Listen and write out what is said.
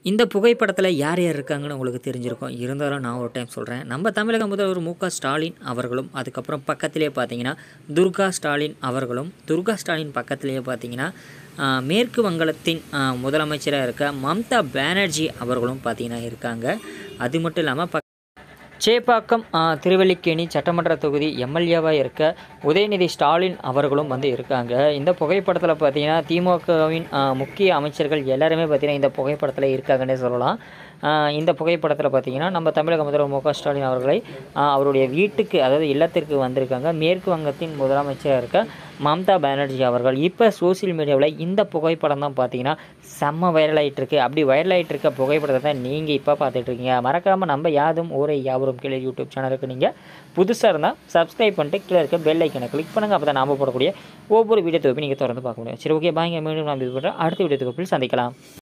இந்த புகைப்படத்தில் யார் யார் இருக்காங்கன்னு உங்களுக்கு தெரிஞ்சிருக்கும் இருந்தாலும் நான் ஒரு டைம் சொல்கிறேன் நம்ம தமிழக முதல்வர் மு க ஸ்டாலின் அவர்களும் அதுக்கப்புறம் பக்கத்திலே பார்த்தீங்கன்னா துர்கா ஸ்டாலின் அவர்களும் துர்கா ஸ்டாலின் பக்கத்திலேயே பார்த்தீங்கன்னா ஆஹ், மேற்கு வங்கத்தின் ஆஹ், முதலமைச்சராக இருக்க மம்தா பானர்ஜி அவர்களும் பார்த்தீங்கன்னா இருக்காங்க அது மட்டும் இல்லாமல் பக் சேப்பாக்கம் ஆ, திருவல்லிக்கேணி சட்டமன்ற தொகுதி எம்எல்ஏவாக இருக்க உதயநிதி ஸ்டாலின் அவர்களும் வந்து இருக்காங்க இந்த புகைப்படத்தில் பார்த்தீங்கன்னா திமுகவின் ஆ, முக்கிய அமைச்சர்கள் எல்லாருமே பார்த்தீங்கன்னா இந்த புகைப்படத்தில் இருக்காங்கன்னே சொல்லலாம் ஆ, இந்த புகைப்படத்தில் பார்த்தீங்கன்னா நம்ம தமிழக முதல்வர் மு க ஸ்டாலின் அவர்களை ஆ, அவருடைய வீட்டுக்கு அதாவது இல்லத்திற்கு வந்திருக்காங்க மேற்கு வங்கத்தின் முதலமைச்சராக இருக்க மம்தா பானர்ஜி அவர்கள் இப்போ சோஷியல் மீடியாவில் இந்த புகைப்படம் தான் பார்த்தீங்கன்னா செம்ம வைரல் ஆயிட்டு இருக்கு அப்படி வைரல் ஆயிட்டு இருக்க புகைப்படத்தை தான் நீங்கள் இப்போ பார்த்துட்டு இருக்கீங்க மறக்காமல் நம்ம யாதும் ஊரை யாவரும் கீழே யூடியூப் சேனலுக்கு நீங்கள் புதுசாக இருந்தால் சப்ஸ்கிரைப் பண்ணிட்டு கீழே இருக்க பெல் ஐக்கனை கிளிக் பண்ணுங்கள் அப்போ தான் நாம போடக்கூடிய ஒவ்வொரு வீடியோ தொகுப்பி நீங்கள் தொடர்ந்து பார்க்க முடியும் சரி ஓகே பாய்ங்க மீண்டும் நான் இது பண்ணுறேன் அடுத்த வீடியோ தொகுப்பில் சந்திக்கலாம்